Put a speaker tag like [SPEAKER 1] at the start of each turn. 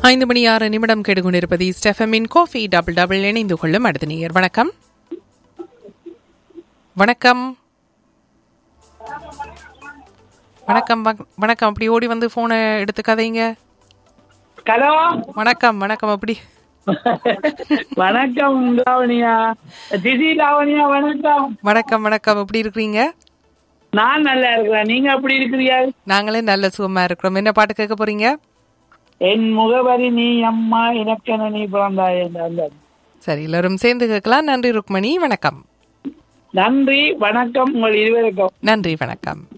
[SPEAKER 1] ஐந்து மணி ஆறு நிமிடம் கெடுகொண்டிருப்பது ஸ்டெஃபமின் கோஃபி டபுள் டபுள் இணைந்து கொள்ளும் அடுத்த நேயர் வணக்கம் வணக்கம் வணக்கம் வண- வணக்கம் அப்படி ஓடி வந்து போனை எடுத்து கதைங்க
[SPEAKER 2] ஹலோ
[SPEAKER 1] வணக்கம் வணக்கம் அப்படி
[SPEAKER 2] வணக்கம் லாவணியா திசி லாவணியா வணக்கம்
[SPEAKER 1] வணக்கம் வணக்கம் எப்படி இருக்கிறீங்க
[SPEAKER 2] நான் நல்லா இருக்கிறேன் நீங்க எப்படி இருக்கிறீங்க
[SPEAKER 1] நாங்களே நல்ல சுகமா இருக்கிறோம் என்ன பாட்டு கேட்க போறீங்க
[SPEAKER 2] என் முகவரி நீ அம்மா எனக்கென நீ பிறந்தாய் என்ற அந்த
[SPEAKER 1] சரி எல்லாரும் சேர்ந்து கேட்கலாம் நன்றி ருக்மணி வணக்கம்
[SPEAKER 2] நன்றி வணக்கம் உங்கள் இருவருக்கும்
[SPEAKER 1] நன்றி வணக்கம்